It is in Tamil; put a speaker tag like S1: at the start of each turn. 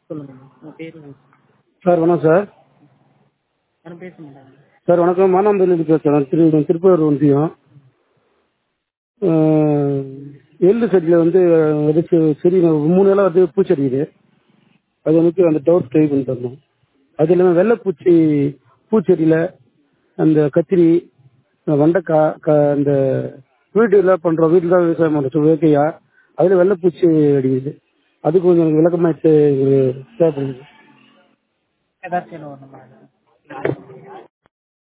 S1: சொல்லுங்கம்மா உங்கள் பேர்
S2: சார் வணக்கம் சார்
S1: யாரும் பேச மாட்டாங்க
S2: சார் வணக்கம் மானாம்பள்ளியிலிருந்து பேசுகிறேன் திரு திருப்பூர் ஒன்றியம் எள்ளு செடியில் வந்து விதைச்சு செடி மூணு இலை வந்து பூச்செடி இது அது எனக்கு அந்த டவுட் ட்ரை பண்ணி தரணும் அது இல்லாமல் வெள்ளைப்பூச்சி பூச்செடியில் அந்த கத்திரி வெண்டைக்காய் க அந்த வீட்டில் பண்ணுறோம் வீட்டில் தான் விவசாயம் பண்ணுறோம் வேக்கையா அதில் வெள்ளைப்பூச்சி அடிக்குது அது கொஞ்சம் எனக்கு விளக்கமாக எங்களுக்கு தேவைப்படுது
S1: ஏதாச்சும் ஒன்று